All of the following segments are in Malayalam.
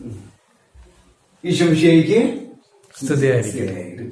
ഈശോമിഷിയേക്ക് സ്തുതിയായിരിക്കും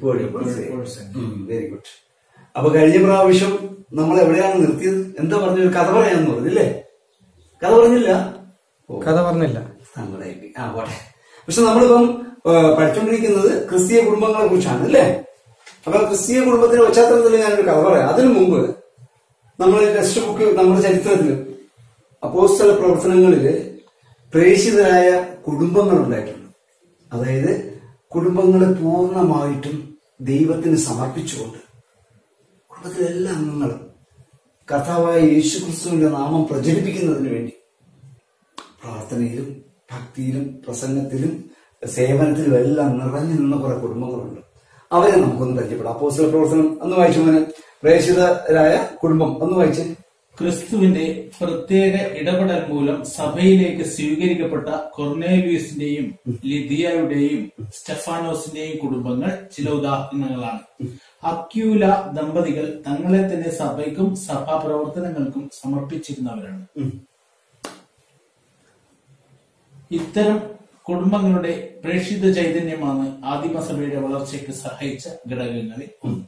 വെരി ഗുഡ് അപ്പൊ കഴിഞ്ഞ പ്രാവശ്യം നമ്മൾ എവിടെയാണ് നിർത്തിയത് എന്താ പറഞ്ഞ ഒരു കഥ പറയാന്ന് പറഞ്ഞില്ലേ കഥ പറഞ്ഞില്ല ഓ കഥ പറഞ്ഞില്ല സങ്കടമായി ആ പോട്ടെ പക്ഷെ നമ്മളിപ്പം ആ, പഠിച്ചുകൊണ്ടിരിക്കുന്നത് ക്രിസ്തീയ കുടുംബങ്ങളെ കുറിച്ചാണ് അല്ലേ അപ്പൊ ക്രിസ്തീയ കുടുംബത്തിന്റെ പശ്ചാത്തലത്തിൽ ഞാനൊരു കഥ പറയാം അതിനു മുമ്പ് നമ്മുടെ ടെക്സ്റ്റ് ബുക്ക് നമ്മുടെ ചരിത്രത്തിൽ അപ്പോസ്തല പ്രവർത്തനങ്ങളില് പ്രേഷിതരായ കുടുംബങ്ങൾ ഉണ്ടായിട്ടുണ്ട് അതായത് കുടുംബങ്ങളെ പൂർണ്ണമായിട്ടും ദൈവത്തിന് സമർപ്പിച്ചുകൊണ്ട് കുടുംബത്തിലെ എല്ലാ അംഗങ്ങളും കർത്താവായ യേശു ക്രിസ്തുവിന്റെ നാമം പ്രചരിപ്പിക്കുന്നതിന് വേണ്ടി പ്രാർത്ഥനയിലും ഭക്തിയിലും പ്രസംഗത്തിലും സേവനത്തിലും എല്ലാം നിറഞ്ഞു നിന്ന കുറെ കുടുംബങ്ങളുണ്ട് അവരെ നമുക്കൊന്ന് പരിചയപ്പെടാം അപ്പോസ്തല പ്രവർത്തനം ഒന്ന് വായിച്ചു മോനെ പ്രേക്ഷിതരായ കുടുംബം ഒന്ന് വായിച്ച് ക്രിസ്തുവിന്റെ പ്രത്യേക ഇടപെടൽ മൂലം സഭയിലേക്ക് സ്വീകരിക്കപ്പെട്ട കൊർണേലിയസിന്റെയും ലിദിയയുടെയും സ്റ്റെഫാനോസിന്റെയും കുടുംബങ്ങൾ ചില ഉദാഹരണങ്ങളാണ് അക്യൂല ദമ്പതികൾ തങ്ങളെ തന്നെ സഭയ്ക്കും സഭാ പ്രവർത്തനങ്ങൾക്കും സമർപ്പിച്ചിരുന്നവരാണ് ഇത്തരം കുടുംബങ്ങളുടെ പ്രേക്ഷിത ചൈതന്യമാണ് ആദിമസഭയുടെ വളർച്ചയ്ക്ക് സഹായിച്ച ഘടകങ്ങളിൽ ഒന്ന്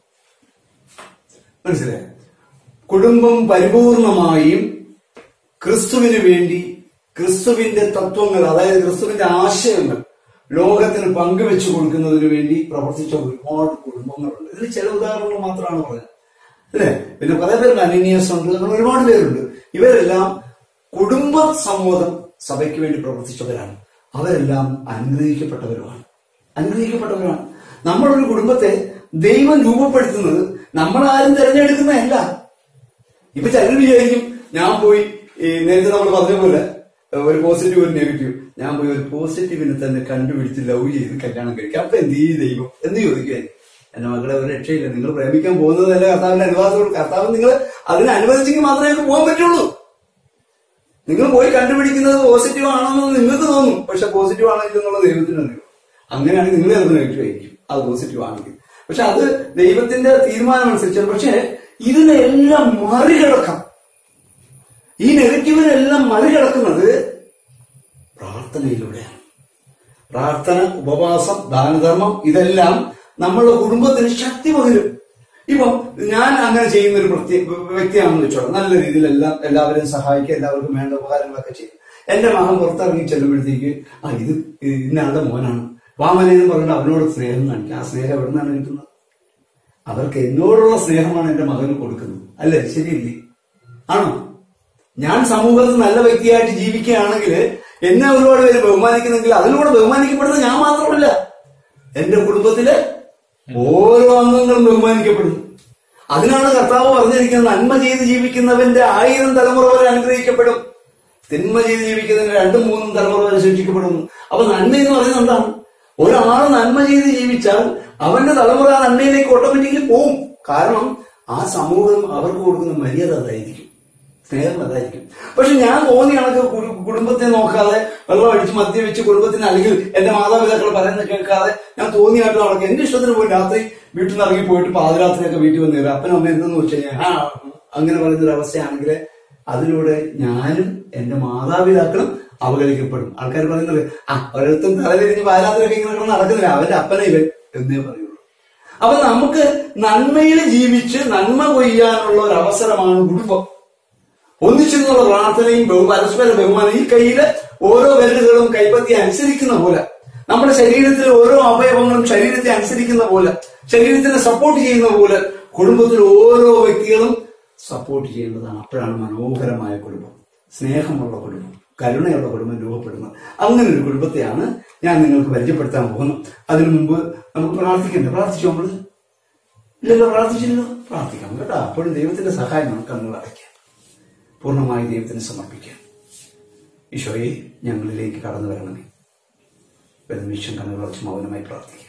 മനസ്സിലായോ കുടുംബം പരിപൂർണമായും ക്രിസ്തുവിന് വേണ്ടി ക്രിസ്തുവിന്റെ തത്വങ്ങൾ അതായത് ക്രിസ്തുവിന്റെ ആശയങ്ങൾ ലോകത്തിന് പങ്കുവെച്ചു കൊടുക്കുന്നതിന് വേണ്ടി പ്രവർത്തിച്ച ഒരുപാട് കുടുംബങ്ങളുണ്ട് ഇതിൽ ചില ഉദാഹരണങ്ങൾ മാത്രമാണ് പറഞ്ഞത് അല്ലേ പിന്നെ കുറെ പേരുണ്ട് അനീനിയസ് ഉണ്ട് അങ്ങനെ ഒരുപാട് പേരുണ്ട് ഇവരെല്ലാം കുടുംബ സമൂഹം സഭയ്ക്ക് വേണ്ടി പ്രവർത്തിച്ചവരാണ് അവരെല്ലാം അനുഗ്രഹിക്കപ്പെട്ടവരുമാണ് അനുഗ്രഹിക്കപ്പെട്ടവരാണ് നമ്മളൊരു കുടുംബത്തെ ദൈവം രൂപപ്പെടുത്തുന്നത് നമ്മളാരും തിരഞ്ഞെടുക്കുന്നതല്ല ഇപ്പൊ ചിലർ വിചാരിക്കും ഞാൻ പോയി ഈ നേരത്തെ നമ്മൾ പറഞ്ഞ പോലെ ഒരു പോസിറ്റീവ് ഒരു നെഗറ്റീവ് ഞാൻ പോയി ഒരു പോസിറ്റീവിനെ തന്നെ കണ്ടുപിടിച്ച് ലവ് ചെയ്ത് കല്യാണം കഴിക്കാം അപ്പൊ എന്ത് ഈ ദൈവം എന്ന് ചോദിക്കുകയായി എന്റെ മക്കളെ ഒരു രക്ഷയില്ല നിങ്ങൾ പ്രേമിക്കാൻ പോകുന്നതല്ല കർത്താവിന്റെ അനുവാദത്തോട് കർത്താവ് നിങ്ങൾ അതിനെ അനുവദിച്ചെങ്കിൽ മാത്രമേ നിങ്ങൾക്ക് പോകാൻ പറ്റുള്ളൂ നിങ്ങൾ പോയി കണ്ടുപിടിക്കുന്നത് പോസിറ്റീവ് ആണെന്ന് നിങ്ങൾക്ക് തോന്നും പക്ഷെ പോസിറ്റീവ് ആണെങ്കിൽ എന്നുള്ള ദൈവത്തിന് അറിയും അങ്ങനെയാണെങ്കിൽ നിങ്ങൾ അത് നെഗറ്റീവ് ആയിരിക്കും അത് പോസിറ്റീവ് ആണെങ്കിൽ പക്ഷെ അത് ദൈവത്തിന്റെ തീരുമാനം അനുസരിച്ചാണ് പക്ഷെ ഇതിനെല്ലാം മറികടക്കാം ഈ നെഗറ്റീവിനെല്ലാം മറികടക്കുന്നത് പ്രാർത്ഥനയിലൂടെയാണ് പ്രാർത്ഥന ഉപവാസം ദാനധർമ്മം ഇതെല്ലാം നമ്മളുടെ കുടുംബത്തിന് ശക്തി പകരും ഇപ്പം ഞാൻ അങ്ങനെ ചെയ്യുന്ന ഒരു പ്രത്യേക വ്യക്തിയാണെന്ന് വെച്ചോളാം നല്ല രീതിയിൽ എല്ലാം എല്ലാവരെയും സഹായിക്കുക എല്ലാവർക്കും വേണ്ട ഉപകാരങ്ങളൊക്കെ ചെയ്യും എന്റെ മകൻ പുറത്തിറങ്ങി ചെല്ലുമ്പോഴത്തേക്ക് ആ ഇത് ഇന്നയാളുടെ മോനാണ് വാമനെ എന്ന് പറഞ്ഞിട്ട് അവനോട് സ്നേഹം കാണിക്കുക ആ സ്നേഹം എവിടെ നിന്നാണ് കിട്ടുന്നത് അവർക്ക് എന്നോടുള്ള സ്നേഹമാണ് എന്റെ മകന് കൊടുക്കുന്നത് അല്ലേ ശരിയില്ലേ ആണോ ഞാൻ സമൂഹത്തിൽ നല്ല വ്യക്തിയായിട്ട് ജീവിക്കുകയാണെങ്കിൽ എന്നെ ഒരുപാട് പേര് ബഹുമാനിക്കുന്നെങ്കിൽ അതിലൂടെ ബഹുമാനിക്കപ്പെടുന്നത് ഞാൻ മാത്രമല്ല എന്റെ കുടുംബത്തിലെ ഓരോ അംഗങ്ങളും ബഹുമാനിക്കപ്പെടുന്നു അതിനാണ് കർത്താവ് പറഞ്ഞിരിക്കുന്നത് നന്മ ചെയ്ത് ജീവിക്കുന്നവന്റെ ആയിരം തലമുറ വരെ അനുഗ്രഹിക്കപ്പെടും തിന്മ ചെയ്ത് ജീവിക്കുന്നതിന് രണ്ടും മൂന്നും തലമുറ വരെ ശിക്ഷിക്കപ്പെടുന്നു അപ്പൊ നന്മ എന്ന് പറയുന്നത് എന്താണ് ഒരാൾ നന്മ ചെയ്ത് ജീവിച്ചാൽ അവന്റെ തലമുറ ആ നന്മയിലേക്ക് ഓട്ടോമാറ്റിക്കലി പോവും കാരണം ആ സമൂഹം അവർക്ക് കൊടുക്കുന്ന മര്യാദ അതായിരിക്കും സ്നേഹം അതായിരിക്കും പക്ഷെ ഞാൻ തോന്നിയ കണക്ക് കുടു- കുടുംബത്തെ നോക്കാതെ വെള്ളം അടിച്ച് മദ്യവെച്ച് കുടുംബത്തിന് അല്ലെങ്കിൽ എന്റെ മാതാപിതാക്കൾ പറയുന്നത് കേൾക്കാതെ ഞാൻ തോന്നിയായിട്ട് നടക്കും എന്റെ ഇഷ്ടത്തിന് പോയി രാത്രി വീട്ടിൽ നിന്ന് ഇറങ്ങി പോയിട്ട് പാതിരാത്രിയൊക്കെ വീട്ടിൽ വന്ന് കയറും അപ്പനും അമ്മ എന്തെന്ന് വെച്ച് കഴിഞ്ഞാൽ ആ അങ്ങനെ പറയുന്ന ഒരു അവസ്ഥയാണെങ്കിൽ അതിലൂടെ ഞാനും എന്റെ മാതാപിതാക്കളും അവഗണിക്കപ്പെടും ആൾക്കാർ പറയുന്നത് ആ ഒരിടത്തും തലതിരിഞ്ഞ് പാതിരാത്രിയൊക്കെ ഇങ്ങനെ കിടന്ന് നടക്കുന്നില്ല അവന്റെ അപ്പനെ ഇവൻ എന്നേ പറയുള്ളൂ അപ്പൊ നമുക്ക് നന്മയിൽ ജീവിച്ച് നന്മ കൊയ്യാനുള്ള ഒരു അവസരമാണ് കുടുംബം ഒന്നിച്ചെന്നുള്ള പ്രാർത്ഥനയും ബഹു- പരസ്പര ബഹുമാനം ഈ കയ്യില് ഓരോ വിരലുകളും കൈപ്പത്തി അനുസരിക്കുന്ന പോലെ നമ്മുടെ ശരീരത്തിലെ ഓരോ അവയവങ്ങളും ശരീരത്തെ അനുസരിക്കുന്ന പോലെ ശരീരത്തിനെ സപ്പോർട്ട് ചെയ്യുന്ന പോലെ കുടുംബത്തിൽ ഓരോ വ്യക്തികളും സപ്പോർട്ട് ചെയ്യേണ്ടതാണ് അപ്പോഴാണ് മനോഹരമായ കുടുംബം സ്നേഹമുള്ള കുടുംബം കരുണയുള്ള കുടുംബം രൂപപ്പെടുന്നത് അങ്ങനെ ഒരു കുടുംബത്തെയാണ് ഞാൻ നിങ്ങൾക്ക് പരിചയപ്പെടുത്താൻ പോകുന്നത് അതിനു മുമ്പ് നമുക്ക് പ്രാർത്ഥിക്കണ്ടേ പ്രാർത്ഥിച്ചു നമ്മള് ഇല്ലല്ലോ പ്രാർത്ഥിച്ചില്ലല്ലോ പ്രാർത്ഥിക്കാം കേട്ടോ അപ്പോഴും ദൈവത്തിന്റെ സഹായം നമുക്ക് അങ്ങ് അടയ്ക്കാം പൂർണ്ണമായി ദൈവത്തിന് സമർപ്പിക്കാം ഈശോയെ ഞങ്ങളിലേക്ക് കടന്നു വരണമേ ഒരു നിമിഷം കണ്ണുകളച്ച് മൗനമായി പ്രാർത്ഥിക്കാം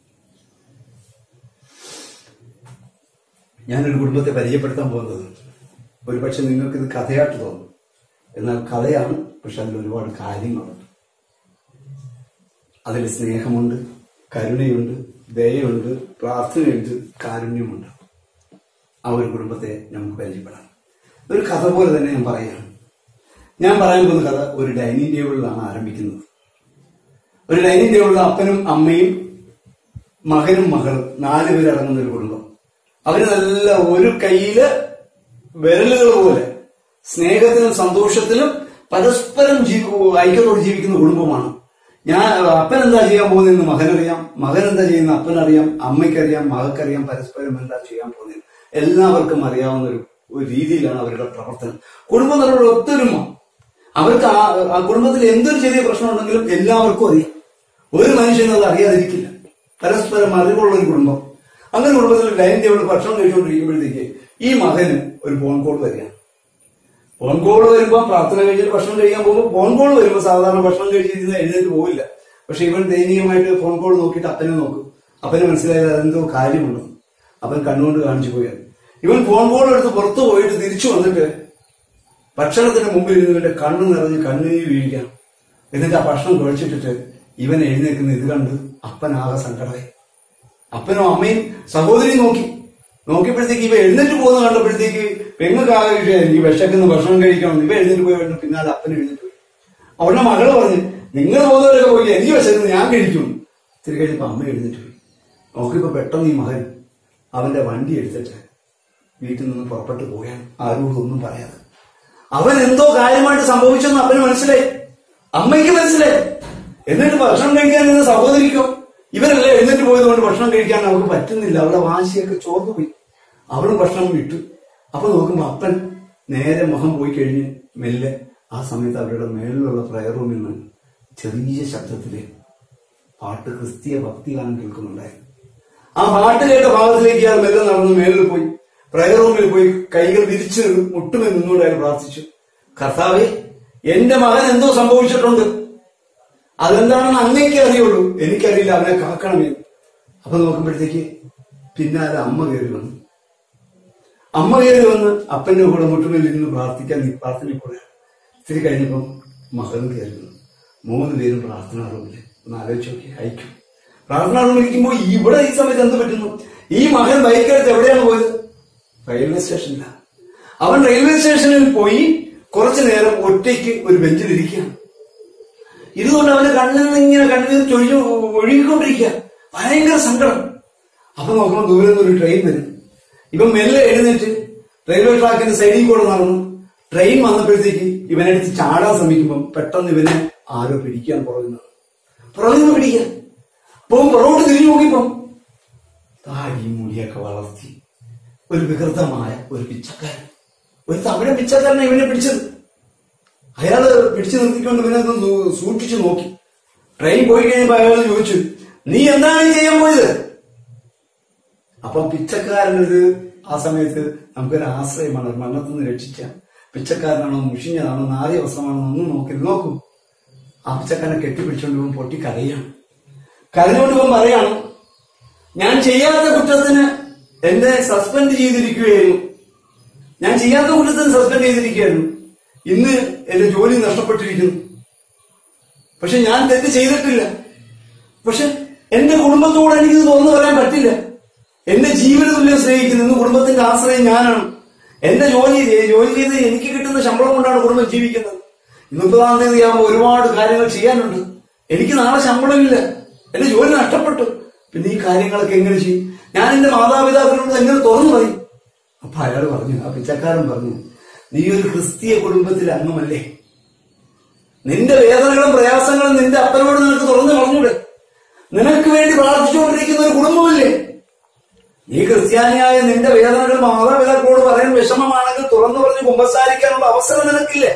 ഞാനൊരു കുടുംബത്തെ പരിചയപ്പെടുത്താൻ പോകുന്നത് ഒരു പക്ഷെ നിങ്ങൾക്ക് ഇത് കഥയായിട്ട് തോന്നും എന്നാൽ കഥയാണ് പക്ഷെ അതിൽ ഒരുപാട് കാര്യങ്ങളുണ്ട് അതിൽ സ്നേഹമുണ്ട് കരുണയുണ്ട് ദയയുണ്ട് പ്രാർത്ഥനയുണ്ട് കാരുണ്യമുണ്ട് ആ ഒരു കുടുംബത്തെ നമുക്ക് പരിചയപ്പെടാം ഒരു കഥ പോലെ തന്നെ ഞാൻ പറയുകയാണ് ഞാൻ പറയാൻ പോകുന്ന കഥ ഒരു ഡൈനിങ് ടേബിളിലാണ് ആരംഭിക്കുന്നത് ഒരു ഡൈനിങ് ടേബിളിൽ അപ്പനും അമ്മയും മകനും മകളും നാല് പേരടങ്ങുന്ന ഒരു കുടുംബം അവര് നല്ല ഒരു കയ്യില് വിരലുകൾ പോലെ സ്നേഹത്തിലും സന്തോഷത്തിലും പരസ്പരം ജീവി ഐക്യത്തോടെ ജീവിക്കുന്ന കുടുംബമാണ് ഞാൻ അപ്പൻ എന്താ ചെയ്യാൻ പോകുന്നതെന്ന് മകനറിയാം മകൻ എന്താ ചെയ്യുന്ന അപ്പനറിയാം അമ്മയ്ക്കറിയാം മകൾക്കറിയാം പരസ്പരം എന്താ ചെയ്യാൻ പോകുന്നത് എല്ലാവർക്കും അറിയാവുന്ന ഒരു ഒരു രീതിയിലാണ് അവരുടെ പ്രവർത്തനം കുടുംബം തമ്മിലുള്ള ഒത്തൊരുമ അവർക്ക് ആ ആ കുടുംബത്തിൽ എന്തൊരു ചെറിയ പ്രശ്നം ഉണ്ടെങ്കിലും എല്ലാവർക്കും അറിയാം ഒരു മനുഷ്യനും അത് അറിയാതിരിക്കില്ല പരസ്പരം അറിവുള്ള ഒരു കുടുംബം അങ്ങനെ കുടുംബത്തിൽ ഡൈനിങ് ടേബിളിൽ ഭക്ഷണം കഴിച്ചുകൊണ്ടിരിക്കുമ്പോഴത്തേക്ക് ഈ മകന് ഒരു ഫോൺ കോൾ വരികയാണ് ഫോൺ കോൾ വരുമ്പോൾ പ്രാർത്ഥന കഴിഞ്ഞിട്ട് ഭക്ഷണം കഴിക്കാൻ പോകുമ്പോൾ ഫോൺ കോൾ വരുമ്പോൾ സാധാരണ ഭക്ഷണം കഴിച്ചിരുന്ന എഴുന്നേറ്റ് പോവില്ല പക്ഷെ ഇവൻ ദയനീയമായിട്ട് ഫോൺ കോൾ നോക്കിയിട്ട് അപ്പനെ നോക്കും അപ്പന് മനസ്സിലായത് അതെന്തോ കാര്യമുണ്ട് അവൻ കണ്ണുകൊണ്ട് കാണിച്ചു പോയത് ഇവൻ ഫോൺ കോൾ എടുത്ത് പുറത്തു പോയിട്ട് തിരിച്ചു വന്നിട്ട് ഭക്ഷണത്തിന് മുമ്പിൽ ഇരുന്നവന്റെ കണ്ണു നിറഞ്ഞ് കണ്ണുനീര് വീഴിക്കണം എന്നിട്ട് ആ ഭക്ഷണം കുഴച്ചിട്ടിട്ട് ഇവൻ എഴുന്നേക്കുന്ന ഇത് കണ്ട് അപ്പനാകെ സങ്കടമായി അപ്പനും അമ്മയും സഹോദരിയും നോക്കി നോക്കിയപ്പോഴത്തേക്ക് ഇവ എഴുന്നേറ്റ് പോകുന്ന കണ്ടപ്പോഴത്തേക്ക് പെങ്ങൾക്കാകെ വിഷയം ഈ വിശക്കുന്ന ഭക്ഷണം കഴിക്കണം ഇവ എഴുന്നേറ്റ് പോയി കഴിഞ്ഞു പിന്നാലെ അപ്പൻ എഴുന്നേറ്റ് പോയി അവളുടെ മകള് പറഞ്ഞു നിങ്ങൾ പോകുന്നവരൊക്കെ പോയി എനിക്ക് വിശക്കുന്നു ഞാൻ കഴിക്കും ഇത്തിരി കഴിഞ്ഞപ്പോ അമ്മ എഴുന്നേറ്റ് പോയി നോക്കിയപ്പോ പെട്ടെന്ന് ഈ മകൻ അവന്റെ വണ്ടി എടുത്തിട്ട് വീട്ടിൽ നിന്ന് പുറപ്പെട്ടു പോയാൻ ആരോടും ഒന്നും പറയാതെ അവൻ എന്തോ കാര്യമായിട്ട് സംഭവിച്ചെന്ന് അപ്പന് മനസ്സിലായി അമ്മയ്ക്ക് മനസ്സിലായി എന്നിട്ട് ഭക്ഷണം കഴിക്കാൻ നിന്ന് സഹോദരിക്കോ ഇവരല്ലേ എഴുന്നേറ്റ് പോയതുകൊണ്ട് ഭക്ഷണം കഴിക്കാൻ അവൾക്ക് പറ്റുന്നില്ല അവളുടെ വാശിയൊക്കെ ചോർന്നു പോയി അവളും ഭക്ഷണം വിട്ടു അപ്പൊ നോക്കുമ്പോ അപ്പൻ നേരെ മുഖം പോയി കഴിഞ്ഞ് മെല്ലെ ആ സമയത്ത് അവരുടെ മേളിലുള്ള പ്രയർ റൂമിൽ നിന്ന് ചെറിയ ശബ്ദത്തില് പാട്ട് ക്രിസ്തീയ ഭക്തിഗാനം കേൾക്കുന്നുണ്ടായിരുന്നു ആ പാട്ട് കേട്ട ഭാഗത്തിലേക്ക് ഇയാൾ മെല്ലെ നടന്ന് മേലിൽ പോയി പ്രയർ റൂമിൽ പോയി കൈകൾ വിരിച്ച് മുട്ടുമേ നിന്നുകൊണ്ട് അയാൾ പ്രാർത്ഥിച്ചു കർത്താവെ എന്റെ മകൻ എന്തോ സംഭവിച്ചിട്ടുണ്ട് അതെന്താണെന്ന് അങ്ങേക്കേ അറിയുള്ളൂ എനിക്കറിയില്ല അവനെ കാക്കണമേ അപ്പൊ നോക്കുമ്പോഴത്തേക്ക് പിന്നാലെ അമ്മ കയറി വന്നു അമ്മ കയറി വന്ന് അപ്പന്റെ കൂടെ മുട്ടുമേൽ ഇരുന്ന് പ്രാർത്ഥിക്കാൻ നീ പ്രാർത്ഥനയിൽ കൂടെ ഇത്തിരി കഴിഞ്ഞപ്പം മകനും കയറി വന്നു മൂന്ന് പേരും പ്രാർത്ഥനാ റൂമിൽ ഒന്ന് ആലോചിച്ച് നോക്കി അയക്കും പ്രാർത്ഥനാ റൂമിൽ ഇരിക്കുമ്പോൾ ഇവിടെ ഈ സമയത്ത് എന്ത് പറ്റുന്നു ഈ മകൻ ബൈക്കെടുത്ത് എവിടെയാണ് പോയത് റെയിൽവേ സ്റ്റേഷനിലാണ് അവൻ റെയിൽവേ സ്റ്റേഷനിൽ പോയി കുറച്ചു നേരം ഒറ്റയ്ക്ക് ഒരു ബെഞ്ചിൽ ഇരിക്കുകയാണ് ഇതുകൊണ്ട് അവന്റെ കണ്ണിൽ നിന്ന് ഇങ്ങനെ കണ്ണീർ ചൊഴിഞ്ഞു ഒഴുകിക്കൊണ്ടിരിക്കുക ഭയങ്കര സങ്കടം അപ്പൊ നോക്കുമ്പോൾ ദൂരെ നിന്ന് ഒരു ട്രെയിൻ വരും ഇവൻ മെല്ലെ എഴുന്നേറ്റ് റെയിൽവേ ട്രാക്കിന്റെ സൈഡിൽ കൂടെ നടന്നു ട്രെയിൻ വന്നപ്പോഴത്തേക്ക് ഇവനെടുത്ത് ചാടാൻ ശ്രമിക്കുമ്പോൾ പെട്ടെന്ന് ഇവനെ ആരോ പിടിക്കാൻ പുറകുന്നത് പുറകുന്ന് പിടിക്കാൻ പോകും പുറകോട്ട് തിരിഞ്ഞു നോക്കിയപ്പം താടി മുടിയൊക്കെ വളർത്തി ഒരു വികൃതമായ ഒരു പിച്ചക്കാരൻ ഒരു തമിഴൻ പിച്ചക്കാരനെ ഇവനെ പിടിച്ചത് അയാള് പിടിച്ചു നിർത്തിക്കൊണ്ട് ഇവനെ ഒന്ന് സൂ- സൂക്ഷിച്ചു നോക്കി ട്രെയിൻ പോയി കഴിയുമ്പോ അയാൾ ചോദിച്ചു നീ എന്താണ് ഈ ചെയ്യാൻ പോയത് അപ്പം പിച്ചക്കാരനത് ആ സമയത്ത് നമുക്കൊരു ആശ്രയമാണ് മരണത്തിൽ നിന്ന് രക്ഷിച്ച പിച്ചക്കാരനാണോ മുഷിഞ്ഞതാണോ നാറിയ വസ്ത്രമാണോ ഒന്നും നോക്കി നോക്കൂ ആ പിച്ചക്കാരനെ കെട്ടിപ്പിടിച്ചോണ്ട് ഇവൻ പൊട്ടി കരയാണ് കരഞ്ഞുകൊണ്ട് ഇവൻ പറയാണ് ഞാൻ ചെയ്യാത്ത കുറ്റത്തിന് എന്നെ സസ്പെൻഡ് ചെയ്തിരിക്കുകയായിരുന്നു ഞാൻ ചെയ്യാത്ത കുറ്റത്തിന് സസ്പെൻഡ് ചെയ്തിരിക്കുകയായിരുന്നു ഇന്ന് എന്റെ ജോലി നഷ്ടപ്പെട്ടിരിക്കുന്നു പക്ഷെ ഞാൻ തെറ്റ് ചെയ്തിട്ടില്ല പക്ഷെ എന്റെ കുടുംബത്തോട് എനിക്കിത് തുറന്നു പറയാൻ പറ്റില്ല എന്റെ ജീവന തുല്യം സ്നേഹിക്കുന്നു ഇന്ന് കുടുംബത്തിന്റെ ആശ്രയം ഞാനാണ് എന്റെ ജോലി ജോലി ചെയ്ത് എനിക്ക് കിട്ടുന്ന ശമ്പളം കൊണ്ടാണ് കുടുംബം ജീവിക്കുന്നത് ഇന്ന് മുപ്പതാം തീയതി ആകുമ്പോൾ ഒരുപാട് കാര്യങ്ങൾ ചെയ്യാനുണ്ട് എനിക്ക് നാളെ ശമ്പളമില്ല എന്റെ ജോലി നഷ്ടപ്പെട്ടു പിന്നെ ഈ കാര്യങ്ങളൊക്കെ എങ്ങനെ ചെയ്യും ഞാൻ എന്റെ മാതാപിതാക്കളോട് എങ്ങനെ തുറന്നു പറയും അപ്പൊ അയാൾ പറഞ്ഞു ആ പിച്ചക്കാരൻ പറഞ്ഞു നീ ഒരു ക്രിസ്തീയ കുടുംബത്തിലെ അംഗമല്ലേ നിന്റെ വേദനകളും പ്രയാസങ്ങളും നിന്റെ അപ്പനോട് നിനക്ക് തുറന്നു പറഞ്ഞൂടെ നിനക്ക് വേണ്ടി പ്രാർത്ഥിച്ചുകൊണ്ടിരിക്കുന്ന ഒരു കുടുംബമില്ലേ നീ ക്രിസ്ത്യാനിയായ നിന്റെ വേദനകൾ മാതാപിതാക്കളോട് പറയാൻ വിഷമമാണെങ്കിൽ തുറന്നു പറഞ്ഞ് കുമ്പസാരിക്കാനുള്ള അവസരം നിനക്കില്ലേ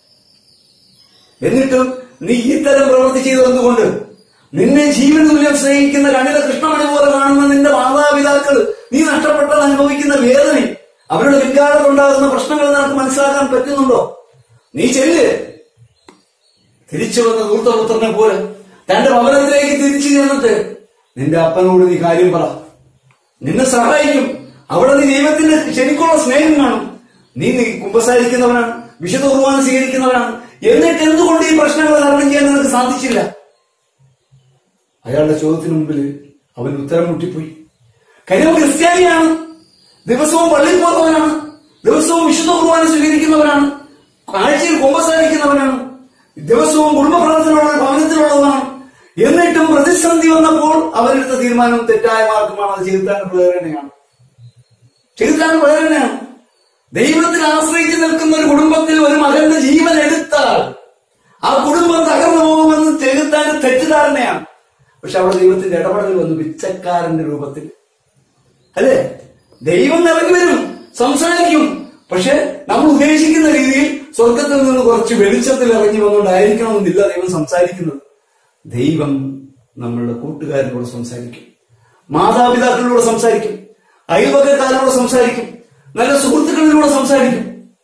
എന്നിട്ടും നീ ഇത്തരം പ്രവൃത്തി ചെയ്തതുകൊണ്ട് നിന്നെ ജീവൻ തുല്യം സ്നേഹിക്കുന്ന കണ്ണിലെ കൃഷ്ണമണി പോലെ കാണുന്ന നിന്റെ മാതാപിതാക്കൾ നീ നഷ്ടപ്പെട്ടാൽ അനുഭവിക്കുന്ന വേദന അവരുടെ പിൻകാലത്തുണ്ടാകുന്ന പ്രശ്നങ്ങൾ നിനക്ക് മനസ്സിലാക്കാൻ പറ്റുന്നുണ്ടോ നീ ചെല്ല് തിരിച്ചു വന്ന ദൂർത്തപുത്രനെ പോലെ തന്റെ ഭവനത്തിലേക്ക് തിരിച്ചു ചെന്നിട്ട് നിന്റെ അപ്പനോട് നീ കാര്യം പറ നിന്നെ സഹായിക്കും അവിടെ നീ ദൈവത്തിന്റെ ശരിക്കുള്ള സ്നേഹം കാണും നീ നീ കുമ്പസാരിക്കുന്നവനാണ് വിശുദ്ധ കുർബാന സ്വീകരിക്കുന്നവനാണ് എന്നിട്ട് എന്തുകൊണ്ട് ഈ പ്രശ്നങ്ങൾ തരണം ചെയ്യാൻ നിനക്ക് സാധിച്ചില്ല അയാളുടെ ചോദ്യത്തിന് മുമ്പിൽ അവൻ ഉത്തരം മുട്ടിപ്പോയി കാര്യം അവൻ ക്രിസ്ത്യാനിയാണ് ദിവസവും പള്ളിയിൽ പോകുന്നവനാണ് ദിവസവും വിശുദ്ധ കുർബാന സ്വീകരിക്കുന്നവനാണ് ആഴ്ചയിൽ കുമ്പസാരിക്കുന്നവനാണ് ദിവസവും കുടുംബ പ്രാർത്ഥനയുള്ള ഭവനത്തിലുള്ളതാണ് എന്നിട്ടും പ്രതിസന്ധി വന്നപ്പോൾ അവരെടുത്ത തീരുമാനം തെറ്റായ മാർഗമാണ് അത് ചെകുത്താൻ പ്രേരണയാണ് ചെകുത്താൻ പ്രേരണയാണ് ദൈവത്തിൽ ആശ്രയിച്ച് നിൽക്കുന്ന ഒരു കുടുംബത്തിൽ ഒരു മകന്റെ ജീവൻ എടുത്താൽ ആ കുടുംബം തകർന്നു പോകുമെന്ന് ചെകുത്താൻ തെറ്റിദ്ധാരണയാണ് പക്ഷെ അവിടെ ദൈവത്തിന്റെ ഇടപെടൽ വന്നു പിച്ചക്കാരന്റെ രൂപത്തിൽ അല്ലേ ദൈവം ഇറങ്ങി വരും സംസാരിക്കും പക്ഷെ നമ്മൾ ഉദ്ദേശിക്കുന്ന രീതിയിൽ സ്വർഗത്തിൽ നിന്ന് കുറച്ച് വെളിച്ചത്തിൽ ഇറങ്ങി വന്നുകൊണ്ടായിരിക്കണമെന്നില്ല ദൈവം സംസാരിക്കുന്നത് ദൈവം നമ്മളുടെ കൂട്ടുകാരിലൂടെ സംസാരിക്കും മാതാപിതാക്കളിലൂടെ സംസാരിക്കും അയൽവക്കക്കാരോട് സംസാരിക്കും നല്ല സുഹൃത്തുക്കളിലൂടെ സംസാരിക്കും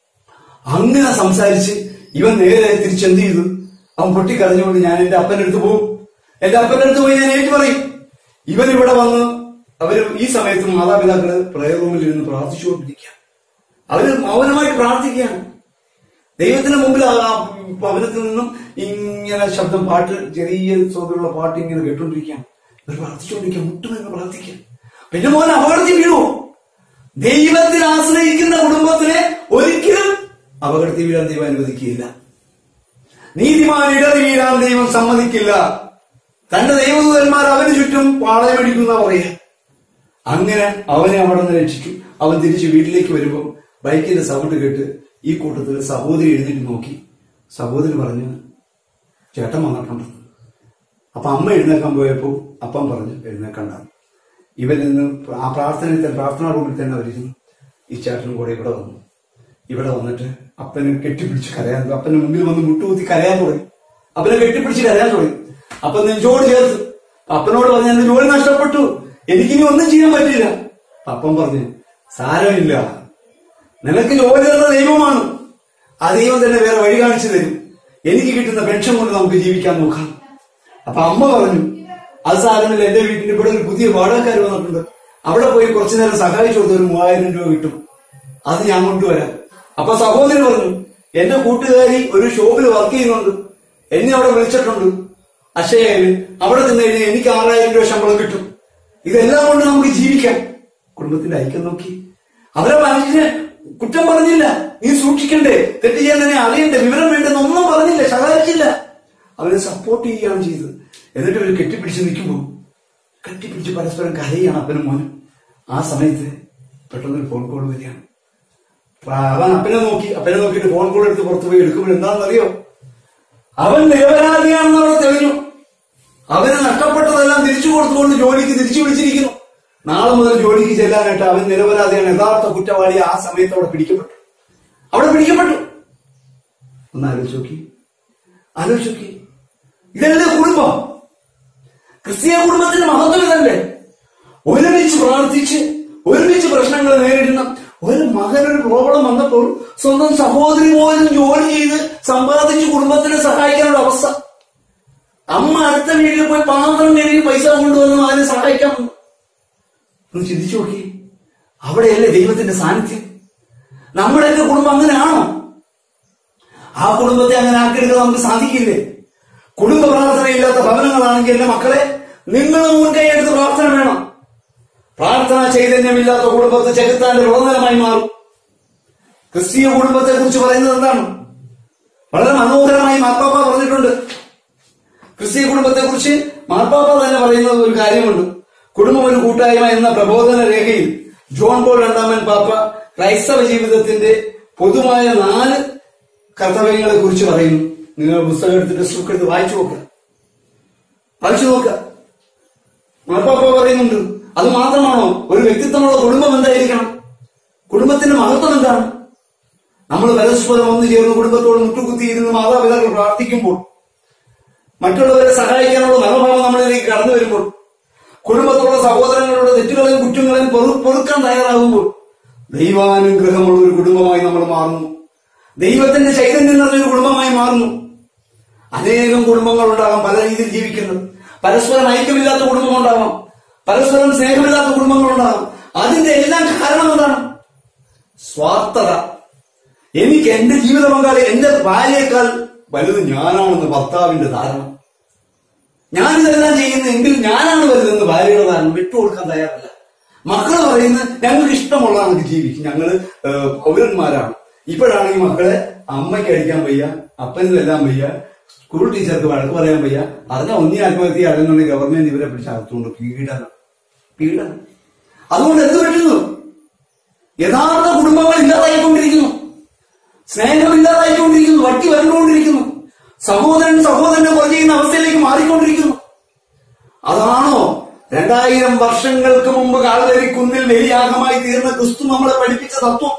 അങ്ങനെ സംസാരിച്ച് ഇവൻ നേരെ തിരിച്ചെന്ത് ചെയ്തു അവൻ പൊട്ടിക്കരഞ്ഞുകൊണ്ട് ഞാൻ എന്റെ അപ്പന്റെ അടുത്ത് പോകും എന്റെ അപ്പന്റെ അടുത്ത് പോയി ഞാൻ ഏറ്റു പറയും ഇവൻ ഇവിടെ വന്ന് അവര് ഈ സമയത്ത് മാതാപിതാക്കള് പ്രയർ റൂമിൽ ഇരുന്ന് പ്രാർത്ഥിച്ചുകൊണ്ടിരിക്കുക അവര് മൗനമായിട്ട് പ്രാർത്ഥിക്കുകയാണ് ദൈവത്തിന് മുമ്പിൽ ആ ഭവനത്തിൽ നിന്നും ഇങ്ങനെ ശബ്ദം പാട്ട് ചെറിയ തോതിലുള്ള പാട്ട് ഇങ്ങനെ കേട്ടോണ്ടിരിക്കുകയാണ് ഇവർ പ്രാർത്ഥിച്ചുകൊണ്ടിരിക്കുക മുട്ടുമെന്ന് പ്രാർത്ഥിക്കുക പിന്നെ മോൻ അപകടത്തിൽ വീഴുമോ ദൈവത്തിൽ ആശ്രയിക്കുന്ന കുടുംബത്തിനെ ഒരിക്കലും അപകടത്തിൽ വീഴാൻ ദൈവം അനുവദിക്കുകയില്ല നീതിമാൻ ഇടറി വീഴാൻ ദൈവം സമ്മതിക്കില്ല തന്റെ ദൈവദൂതന്മാർ അവന് ചുറ്റും പാളയമടിക്കുന്ന പറയുക അങ്ങനെ അവനെ അവിടെ നിന്ന് രക്ഷിക്കും അവൻ തിരിച്ച് വീട്ടിലേക്ക് വരുമ്പോൾ ബൈക്കിന്റെ സൗണ്ട് കേട്ട് ഈ കൂട്ടത്തിൽ സഹോദരി എഴുന്നേറ്റ് നോക്കി സഹോദരി പറഞ്ഞു ചേട്ടൻ വന്നിട്ടുണ്ട് അപ്പൊ അമ്മ എഴുന്നേക്കാൻ പോയപ്പോ അപ്പം പറഞ്ഞു എഴുന്നേക്കണ്ട ഇവൻ നിന്ന് ആ പ്രാർത്ഥനയിൽ തന്നെ പ്രാർത്ഥനാ റൂമിൽ തന്നെ അവരിരുന്നു ഈ ചേട്ടനും കൂടെ ഇവിടെ വന്നു ഇവിടെ വന്നിട്ട് അപ്പനെ കെട്ടിപ്പിടിച്ച് കരയാൻ അപ്പന്റെ മുമ്പിൽ വന്ന് മുട്ടുകുത്തി കരയാൻ തുടങ്ങി അപ്പനെ കെട്ടിപ്പിടിച്ച് കരയാൻ തുടങ്ങി അപ്പൊ നെഞ്ചോട് ചേർത്ത് അപ്പനോട് പറഞ്ഞു എന്റെ ജോലി നഷ്ടപ്പെട്ടു എനിക്കിനി ഒന്നും ചെയ്യാൻ പറ്റില്ല അപ്പം പറഞ്ഞു സാരമില്ല നിനക്ക് ജോലി തന്ന ദൈവമാണ് ആ ദൈവം തന്നെ വേറെ വഴി കാണിച്ചു തരും എനിക്ക് കിട്ടുന്ന പെൻഷൻ കൊണ്ട് നമുക്ക് ജീവിക്കാൻ നോക്കാം അപ്പൊ അമ്മ പറഞ്ഞു അത് സാധനമില്ല എന്റെ വീട്ടിൽ ഇവിടെ ഒരു പുതിയ വാടകക്കാർ വന്നിട്ടുണ്ട് അവിടെ പോയി കുറച്ചു നേരം സഹായിച്ചു കൊടുത്ത ഒരു മൂവായിരം രൂപ കിട്ടും അത് ഞാൻ കൊണ്ടുവരാം അപ്പൊ സഹോദരി പറഞ്ഞു എന്റെ കൂട്ടുകാരി ഒരു ഷോപ്പിൽ വർക്ക് ചെയ്യുന്നുണ്ട് എന്നെ അവിടെ വിളിച്ചിട്ടുണ്ട് അക്ഷയയില് അവിടെ നിന്ന് കഴിഞ്ഞാൽ എനിക്ക് ആറായിരം രൂപ ശമ്പളം കിട്ടും ഇതെല്ലാം കൊണ്ട് നമുക്ക് ജീവിക്കാം കുടുംബത്തിന്റെ ഐക്യം നോക്കി അവരെ മനുഷ്യനെ കുറ്റം പറഞ്ഞില്ല നീ സൂക്ഷിക്കണ്ടേ തെറ്റ് ചെയ്യാൻ തന്നെ അറിയണ്ടേ വിവരം വേണ്ടെന്ന് ഒന്നും പറഞ്ഞില്ല ശകാരിച്ചില്ല അവരെ സപ്പോർട്ട് ചെയ്യുകയാണ് ചെയ്തത് എന്നിട്ട് ഇവർ കെട്ടിപ്പിടിച്ച് നിൽക്കുമ്പോൾ കെട്ടിപ്പിടിച്ച് പരസ്പരം കരയാണ് അപ്പനും മോനും ആ സമയത്ത് പെട്ടെന്നൊരു ഫോൺ കോൾ വരികയാണ് അപ്പൊ അവൻ അപ്പനെ നോക്കി അപ്പനെ നോക്കിയിട്ട് ഫോൺ കോൾ എടുത്ത് പുറത്തു പോയി എടുക്കുമ്പോൾ എന്താണെന്നറിയോ അവൻ നിരപരാധിയാണെന്ന് അവിടെ തെളിഞ്ഞു അവന് നഷ്ടപ്പെട്ടതെല്ലാം തിരിച്ചു കൊടുത്തുകൊണ്ട് ജോലിക്ക് തിരിച്ചു വിളിച്ചിരിക്കുന്നു നാളെ മുതൽ ജോലിക്ക് ചെല്ലാനായിട്ട് അവൻ നിരപരാധിയാണ് യഥാർത്ഥ കുറ്റവാളി ആ സമയത്ത് അവിടെ പിടിക്കപ്പെട്ടു അവിടെ പിടിക്കപ്പെട്ടു ഒന്ന് ആലോചിച്ച് നോക്കി ആലോചിച്ച് നോക്കി ഇതല്ലേ കുടുംബം ക്രിസ്തീയ കുടുംബത്തിന്റെ മഹത്വം ഇതല്ലേ ഒരുമിച്ച് പ്രാർത്ഥിച്ച് ഒരുമിച്ച് പ്രശ്നങ്ങൾ നേരിടുന്ന ഒരു മകനൊരു പ്രോബ്ലം വന്നപ്പോൾ സ്വന്തം സഹോദരി പോലും ജോലി ചെയ്ത് സമ്പാദിച്ച് കുടുംബത്തിനെ സഹായിക്കാനുള്ള അവസ്ഥ അമ്മ അടുത്ത വീട്ടിൽ പോയി പാത്രം കഴുകി പൈസ കൊണ്ടുവന്ന് അതിനെ സഹായിക്കാൻ വന്നു ഒന്ന് ചിന്തിച്ചു നോക്കി അവിടെയല്ലേ ദൈവത്തിന്റെ സാന്നിധ്യം നമ്മുടെയൊക്കെ കുടുംബം അങ്ങനെയാണോ ആ കുടുംബത്തെ അങ്ങനെ ആക്കിയെടുക്കാൻ നമുക്ക് സാധിക്കില്ലേ കുടുംബ പ്രാർത്ഥനയില്ലാത്ത ഭവനങ്ങളാണെങ്കിൽ എന്റെ മക്കളെ നിങ്ങൾ മുൻകൈ എടുത്ത് പ്രാർത്ഥന വേണം പ്രാർത്ഥന ചൈതന്യമില്ലാത്ത കുടുംബത്തെ ചെകുത്താന്റെ പ്രവർത്തനമായി മാറും ക്രിസ്തീയ കുടുംബത്തെ കുറിച്ച് പറയുന്നത് എന്താണ് വളരെ മനോഹരമായി മാർപ്പാപ്പ പറഞ്ഞിട്ടുണ്ട് ക്രിസ്തീയ കുടുംബത്തെ കുറിച്ച് മാർപ്പാപ്പ തന്നെ പറയുന്നത് ഒരു കാര്യമുണ്ട് കുടുംബം ഒരു കൂട്ടായ്മ എന്ന പ്രബോധന രേഖയിൽ ജോൺ പോൾ രണ്ടാമൻ പാപ്പ ക്രൈസ്തവ ജീവിതത്തിന്റെ പൊതുവായ നാല് കർത്തവ്യങ്ങളെ കുറിച്ച് പറയുന്നു നിങ്ങൾ പുസ്തകം എടുത്തിട്ട് സുഖം എടുത്ത് വായിച്ചു നോക്കുക വായിച്ചു നോക്കുക മാർപ്പാപ്പ പറയുന്നുണ്ട് അത് മാത്രമാണോ ഒരു വ്യക്തിത്വമുള്ള കുടുംബം എന്തായിരിക്കണം കുടുംബത്തിന്റെ മഹത്വം എന്താണ് നമ്മൾ പരസ്പരം ഒന്നു ചേർന്ന് കുടുംബത്തോട് മുട്ടുകുത്തിയിരുന്ന് മാതാപിതാക്കൾ പ്രാർത്ഥിക്കുമ്പോൾ മറ്റുള്ളവരെ സഹായിക്കാനുള്ള മനോഭാവം നമ്മളിലേക്ക് കടന്നു വരുമ്പോൾ കുടുംബത്തിലുള്ള സഹോദരങ്ങളുടെ തെറ്റുകളെയും കുറ്റങ്ങളെയും പൊറു പൊറുക്കാൻ തയ്യാറാകുമ്പോൾ ദൈവാനുഗ്രഹമുള്ള ഒരു കുടുംബമായി നമ്മൾ മാറുന്നു ദൈവത്തിന്റെ ചൈതന്യം നിറഞ്ഞൊരു കുടുംബമായി മാറുന്നു അനേകം കുടുംബങ്ങൾ ഉണ്ടാകാം പല രീതിയിൽ ജീവിക്കുന്നത് പരസ്പരം ഐക്യമില്ലാത്ത കുടുംബം ഉണ്ടാകാം പരസ്പരം സ്നേഹമില്ലാത്ത കുടുംബങ്ങൾ ഉണ്ടാകാം അതിന്റെ എല്ലാം കാരണം എന്താണ് സ്വാർത്ഥത എനിക്ക് എന്റെ ജീവിത പങ്കാളി എന്റെ ഭാര്യയേക്കാൾ വലുത് ഞാനാണെന്ന് ഭർത്താവിന്റെ ധാരണ ഞാനിതെല്ലാം ചെയ്യുന്നെങ്കിൽ ഞാനാണ് വലുതെന്ന് ഭാര്യയുടെ ധാരണ വിട്ടുകൊടുക്കാൻ തയ്യാറല്ല മക്കൾ പറയുന്നത് ഞങ്ങൾക്ക് ഇഷ്ടമുള്ള നമുക്ക് ജീവിക്കും ഞങ്ങള് ഏഹ്, പൗരന്മാരാണ് ഇപ്പോഴാണെങ്കിൽ മക്കളെ അമ്മയ്ക്ക് അടിക്കാൻ വയ്യ അപ്പനും എല്ലാം വയ്യ സ്കൂൾ ടീച്ചർക്ക് വഴക്ക് പറയാൻ വയ്യ അറിഞ്ഞ ഒന്നി ആത്മഹത്യ അല്ലെന്നുണ്ടെങ്കിൽ ഗവൺമെന്റ് ഇവരെ പിടിച്ച് അകത്തുകൊണ്ട് പീഡനം പീഡനം അതുകൊണ്ട് എന്ത് പറ്റുന്നു യഥാർത്ഥ കുടുംബങ്ങൾ ഇല്ലാതായിക്കൊണ്ടിരിക്കുന്നു സ്നേഹം ഇല്ലാതായിക്കൊണ്ടിരിക്കുന്നു വട്ടി വരണ്ടുകൊണ്ടിരിക്കുന്നു സഹോദരൻ സഹോദരനെ കൊല ചെയ്യുന്ന അവസ്ഥയിലേക്ക് മാറിക്കൊണ്ടിരിക്കുന്നു അതാണോ രണ്ടായിരം വർഷങ്ങൾക്ക് മുമ്പ് കാൽവരി കുന്നിൽ വെലിയാഗമായി തീർന്ന ക്രിസ്തു നമ്മളെ പഠിപ്പിച്ച തത്വം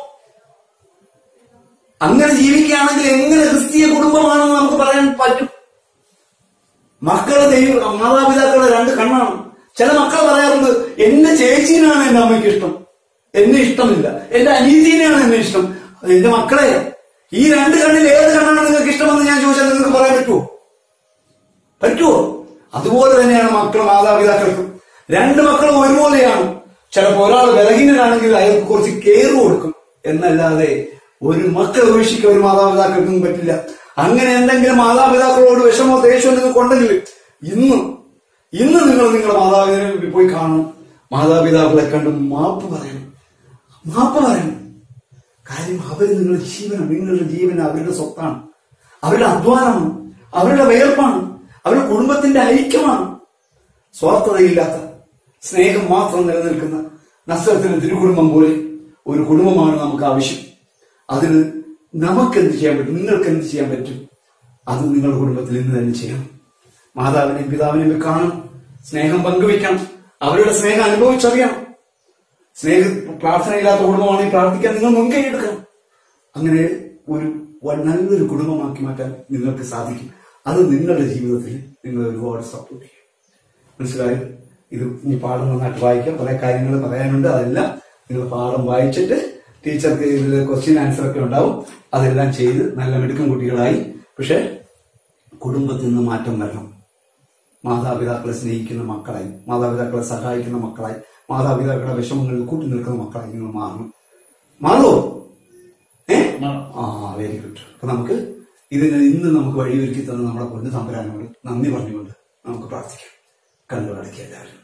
അങ്ങനെ ജീവിക്കുകയാണെങ്കിൽ എങ്ങനെ ക്രിസ്തീയ കുടുംബമാണെന്ന് നമുക്ക് പറയാൻ പറ്റും മക്കളെ ദൈവ മാതാപിതാക്കളുടെ രണ്ട് കണ്ണാണ് ചില മക്കൾ പറയാറുണ്ട് എന്റെ ചേച്ചീനാണ് എന്റെ അമ്മയ്ക്ക് ഇഷ്ടം എന്നെ ഇഷ്ടമില്ല എന്റെ അനീതിനെയാണ് എന്നെ ഇഷ്ടം അത് എന്റെ മക്കളെ ഈ രണ്ട് കണ്ണിൽ ഏത് കണ്ണാണ് നിങ്ങൾക്ക് ഇഷ്ടമെന്ന് ഞാൻ ചോദിച്ചാൽ നിങ്ങൾക്ക് പറയാൻ പറ്റുമോ പറ്റുമോ അതുപോലെ തന്നെയാണ് മക്കൾ മാതാപിതാക്കൾക്കും രണ്ട് മക്കളും ഒരുപോലെയാണ് ചിലപ്പോൾ ഒരാൾ ബലഹീനനാണെങ്കിൽ അയാൾക്ക് കുറച്ച് കെയർ കൊടുക്കും എന്നല്ലാതെ ഒരു മക്കൾ ഉപേക്ഷിക്കാൻ ഒരു മാതാപിതാക്കൾക്കും പറ്റില്ല അങ്ങനെ എന്തെങ്കിലും മാതാപിതാക്കളോട് വിഷമോ ദേഷ്യമോ നിങ്ങൾക്ക് ഉണ്ടെങ്കിൽ ഇന്ന് ഇന്ന് നിങ്ങൾ നിങ്ങളുടെ മാതാപിതാക്കളെ പോയി കാണണം മാതാപിതാക്കളെ കണ്ട് മാപ്പ് പറയണം മാപ്പ് പറയണം കാര്യം അവർ നിങ്ങളുടെ ജീവനാണ് നിങ്ങളുടെ ജീവൻ അവരുടെ സ്വത്താണ് അവരുടെ അധ്വാനമാണ് അവരുടെ വേർപ്പാണ് അവരുടെ കുടുംബത്തിന്റെ ഐക്യമാണ് സ്വാർത്ഥതയില്ലാത്ത സ്നേഹം മാത്രം നിലനിൽക്കുന്ന നസ്രത്തിന് തിരുകുടുംബം പോലെ ഒരു കുടുംബമാണ് നമുക്ക് ആവശ്യം അതിന് നമുക്ക് എന്ത് ചെയ്യാൻ പറ്റും നിങ്ങൾക്ക് എന്ത് ചെയ്യാൻ പറ്റും അത് നിങ്ങളുടെ കുടുംബത്തിൽ ഇന്ന് തന്നെ ചെയ്യണം മാതാവിനെയും പിതാവിനെയും പോയി കാണണം സ്നേഹം പങ്കുവെക്കണം അവരുടെ സ്നേഹം അനുഭവിച്ചറിയണം സ്നേഹ പ്രാർത്ഥനയില്ലാത്ത കുടുംബമാണെങ്കിൽ പ്രാർത്ഥിക്കാൻ നിങ്ങൾ മുൻകൈ എടുക്കണം അങ്ങനെ ഒരു വ- നല്ലൊരു കുടുംബമാക്കി മാറ്റാൻ നിങ്ങൾക്ക് സാധിക്കും അത് നിങ്ങളുടെ ജീവിതത്തിൽ നിങ്ങൾ ഒരുപാട് സപ്പോർട്ട് ചെയ്യും മനസ്സിലായോ ഇത് ഇനി പാഠം നന്നായിട്ട് വായിക്കാം കുറെ കാര്യങ്ങൾ പറയാനുണ്ട് അതെല്ലാം നിങ്ങൾ പാഠം വായിച്ചിട്ട് ടീച്ചർക്ക് ഇതിൽ ക്വസ്റ്റ്യൻ ആൻസർ ഒക്കെ ഉണ്ടാവും അതെല്ലാം ചെയ്ത് നല്ല മിടുക്കം കുട്ടികളായി പക്ഷെ കുടുംബത്തിൽ നിന്ന് മാറ്റം വരണം മാതാപിതാക്കളെ സ്നേഹിക്കുന്ന മക്കളായി മാതാപിതാക്കളെ സഹായിക്കുന്ന മക്കളായി മാതാപിതാക്കളുടെ വിഷമങ്ങളിൽ കൂട്ടി നിൽക്കുന്ന മക്കളായി നിങ്ങൾ മാറണം മാറുമോ ഏ മാറും. ആ വെരി ഗുഡ് അപ്പൊ നമുക്ക് ഇതിന് ഇന്ന് നമുക്ക് വഴിയൊരുക്കി തന്ന നമ്മുടെ പൊന്നു തമ്പുരാനോട് നന്ദി പറഞ്ഞുകൊണ്ട് നമുക്ക് പ്രാർത്ഥിക്കാം കണ്ടു അടയ്ക്കുക എല്ലാവരും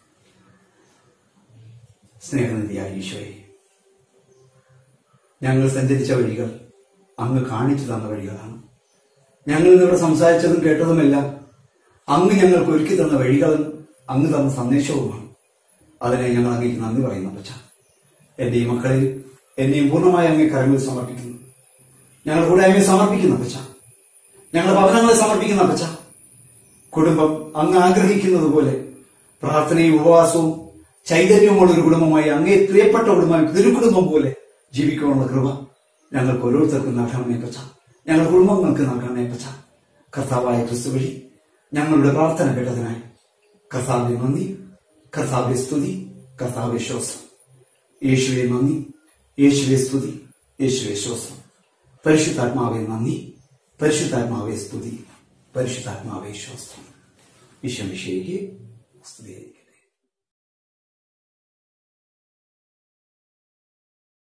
സ്നേഹനിധിയായ ഈശോയെ ഞങ്ങൾ സഞ്ചരിച്ച വഴികൾ അങ്ങ് കാണിച്ചു തന്ന വഴികളാണ് ഞങ്ങൾ ഇന്നിവിടെ സംസാരിച്ചതും കേട്ടതുമെല്ലാം അങ്ങ് ഞങ്ങൾക്ക് ഒരുക്കി തന്ന വഴികളും അങ്ങ് തന്ന സന്ദേശവുമാണ് അതിനെ ഞങ്ങൾ അങ്ങേക്ക് നന്ദി പറയുന്നു പച്ച എന്റെ ഈ മക്കളിൽ എന്നെയും പൂർണ്ണമായി അങ്ങേ കരങ്ങളിൽ സമർപ്പിക്കുന്നു ഞങ്ങൾ കൂടായ്മയെ സമർപ്പിക്കുന്ന പച്ച ഞങ്ങളുടെ ഭവനങ്ങളെ സമർപ്പിക്കുന്ന പച്ച കുടുംബം അങ്ങ് ആഗ്രഹിക്കുന്നത് പോലെ പ്രാർത്ഥനയും ഉപവാസവും ചൈതന്യവുമുള്ള ഒരു കുടുംബമായി അങ്ങേ പ്രിയപ്പെട്ട കുടുംബമായി തിരുക്കുടുംബം പോലെ ജീവിക്കാനുള്ള കൃപ ഞങ്ങൾക്ക് ഓരോരുത്തർക്കും നൽകണമേ പച്ച ഞങ്ങളുടെ കുടുംബങ്ങൾക്ക് നൽകണമേ പച്ച കർത്താവായ ക്രിസ്തു വഴി ഞങ്ങളുടെ പ്രാർത്ഥന കേട്ടതിനായി കർത്താവിനെ നന്ദി കർത്താവെ സ്തുതി കർത്താവെ ശ്വാസം യേശുവെ നന്ദി യേശുവെ സ്തുതി യേശുവെ ശ്വാസം പരിശുദ്ധാത്മാവെ നന്ദി പരിശുദ്ധാത്മാവെ സ്തുതി പരിശുദ്ധാത്മാവെ ശ്വാസം ഈശ്വമിഷയ്ക്ക് സ്തുതിയായിരിക്കും